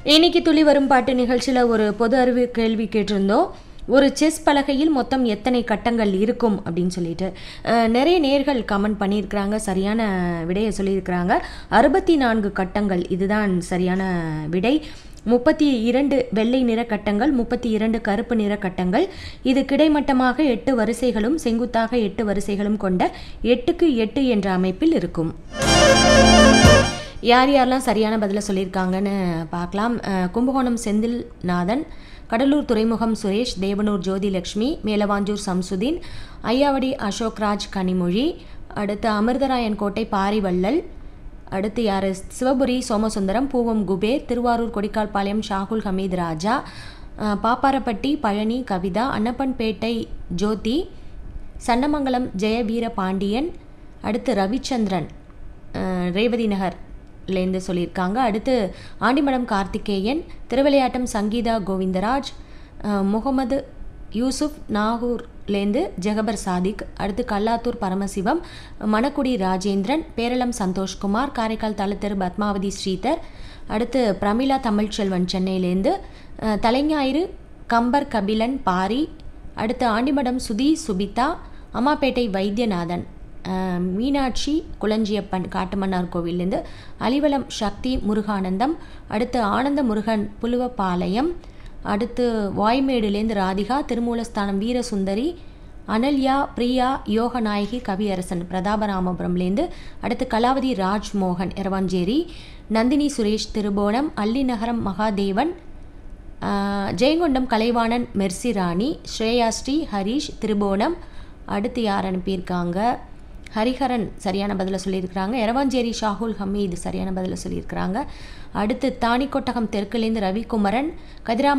இன்னைக்கு துளி வரும் பாட்டு நிகழ்ச்சியில் ஒரு பொது அறிவு கேள்வி கேட்டிருந்தோம் ஒரு செஸ் பலகையில் மொத்தம் எத்தனை கட்டங்கள் இருக்கும் அப்படின்னு சொல்லிட்டு அஹ், நிறைய நேர்கள் கமெண்ட் பண்ணியிருக்கிறாங்க சரியான விடையை சொல்லியிருக்கிறாங்க அறுபத்தி நான்கு கட்டங்கள் இதுதான் சரியான விடை முப்பத்தி இரண்டு வெள்ளை நிற கட்டங்கள் முப்பத்தி இரண்டு கருப்பு நிற கட்டங்கள் இது கிடைமட்டமாக எட்டு வரிசைகளும் செங்குத்தாக எட்டு வரிசைகளும் கொண்ட எட்டுக்கு எட்டு என்ற அமைப்பில் இருக்கும் யார் யாரெல்லாம் சரியான பதிலை சொல்லியிருக்காங்கன்னு பார்க்கலாம் அஹ், கும்பகோணம் செந்தில்நாதன் கடலூர் துறைமுகம் சுரேஷ் தேவனூர் ஜோதிலக்ஷ்மி மேலவாஞ்சூர் சம்சுதீன் ஐயாவடி அசோக்ராஜ் கனிமொழி அடுத்து அமிர்தராயன் கோட்டை பாரிவள்ளல் அடுத்து யார் சிவபுரி சோமசுந்தரம் பூவம் குபேர் திருவாரூர் கொடிக்கால்பாளையம் ஷாகுல் ஹமீத் ராஜா அஹ், பாப்பாரப்பட்டி பழனி கவிதா அன்னப்பன்பேட்டை ஜோதி சன்னமங்கலம் ஜெயவீர பாண்டியன் அடுத்து ரவிச்சந்திரன் அஹ், ரேவதி நகர்லேருந்து சொல்லியிருக்காங்க அடுத்து ஆண்டிமடம் கார்த்திகேயன் திருவிளையாட்டம் சங்கீதா கோவிந்தராஜ் அஹ், முகமது யூசுப் நாகூர்லேருந்து ஜெகபர் சாதிக் அடுத்து கல்லாத்தூர் பரமசிவம் மணக்குடி ராஜேந்திரன் பேரளம் சந்தோஷ்குமார் காரைக்கால் தலத்தெரு பத்மாவதி ஸ்ரீதர் அடுத்து பிரமிளா தமிழ்ச்செல்வன் சென்னையிலேருந்து அஹ், தலைஞாயிறு கம்பர் கபிலன் பாரி அடுத்து ஆண்டிமடம் சுதி சுபிதா அம்மாப்பேட்டை வைத்தியநாதன் அஹ், மீனாட்சி குளஞ்சியப்பன் காட்டுமன்னார் கோவிலேருந்து அலிவலம் சக்தி முருகானந்தம் அடுத்து ஆனந்த முருகன் புலுவப்பாளையம் அடுத்து வாய்மேடுலேருந்து ராதிகா திருமூலஸ்தானம் வீரசுந்தரி அனல்யா பிரியா யோகநாயகி கவியரசன் பிரதாபராமபுரம்லேருந்து அடுத்து கலாவதி ராஜ்மோகன் எரவாஞ்சேரி நந்தினி சுரேஷ் திருபோணம் அல்லிநகரம் மகாதேவன் ஆஹ், ஜெயங்கொண்டம் கலைவாணன் மெர்சி ராணி ஸ்ரேயா ஸ்ரீ ஹரீஷ் திருபோணம் அடுத்து யார் அனுப்பியிருக்காங்க ஹரிஹரன் சரியான பதிலை சொல்லியிருக்கிறாங்க எரவாஞ்சேரி ஷாகுல் ஹமீது சரியான பதிலை சொல்லியிருக்கிறாங்க அடுத்து தாணிக்கொட்டகம் தெற்குலேருந்து ரவிக்குமரன் கதிராம